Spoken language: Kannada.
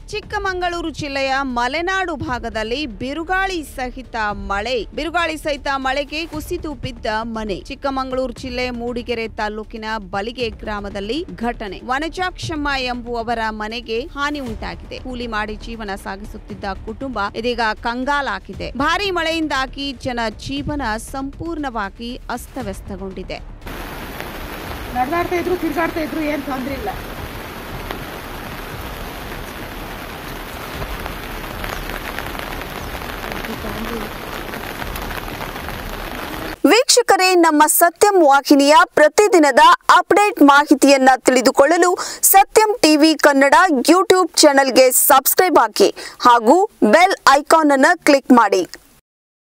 ಚಿಕ್ಕಮಗಳೂರು ಜಿಲ್ಲೆಯ ಮಲೆನಾಡು ಭಾಗದಲ್ಲಿ ಬಿರುಗಾಳಿ ಸಹಿತ ಮಳೆ ಬಿರುಗಾಳಿ ಸಹಿತ ಮಳೆಗೆ ಕುಸಿದು ಬಿದ್ದ ಮನೆ ಚಿಕ್ಕಮಗಳೂರು ಜಿಲ್ಲೆ ಮೂಡಿಗೆರೆ ತಾಲೂಕಿನ ಬಲಿಗೆ ಗ್ರಾಮದಲ್ಲಿ ಘಟನೆ ವನಜಾಕ್ಷಮ್ಮ ಎಂಬುವವರ ಮನೆಗೆ ಹಾನಿ ಉಂಟಾಗಿದೆ ಕೂಲಿ ಮಾಡಿ ಜೀವನ ಸಾಗಿಸುತ್ತಿದ್ದ ಕುಟುಂಬ ಇದೀಗ ಕಂಗಾಲಾಗಿದೆ ಭಾರಿ ಮಳೆಯಿಂದಾಗಿ ಜನ ಜೀವನ ಸಂಪೂರ್ಣವಾಗಿ ಅಸ್ತವ್ಯಸ್ತಗೊಂಡಿದೆ ನಡೆದಾಡ್ತಾ ಇದ್ರು ತಿರ್ಗಾಡ್ತಾ ಇದ್ರು ಏನು ತೊಂದರೆ ಇಲ್ಲ ವೀಕ್ಷಕರೇ ನಮ್ಮ ಸತ್ಯಂ ವಾಹಿನಿಯ ಪ್ರತಿದಿನದ ಅಪ್ಡೇಟ್ ಮಾಹಿತಿಯನ್ನ ತಿಳಿದುಕೊಳ್ಳಲು ಸತ್ಯಂ ಟಿವಿ ಕನ್ನಡ ಯೂಟ್ಯೂಬ್ ಚಾನೆಲ್ಗೆ ಸಬ್ಸ್ಕ್ರೈಬ್ ಹಾಕಿ ಹಾಗೂ ಬೆಲ್ ಐಕಾನ್ ಅನ್ನು ಕ್ಲಿಕ್ ಮಾಡಿ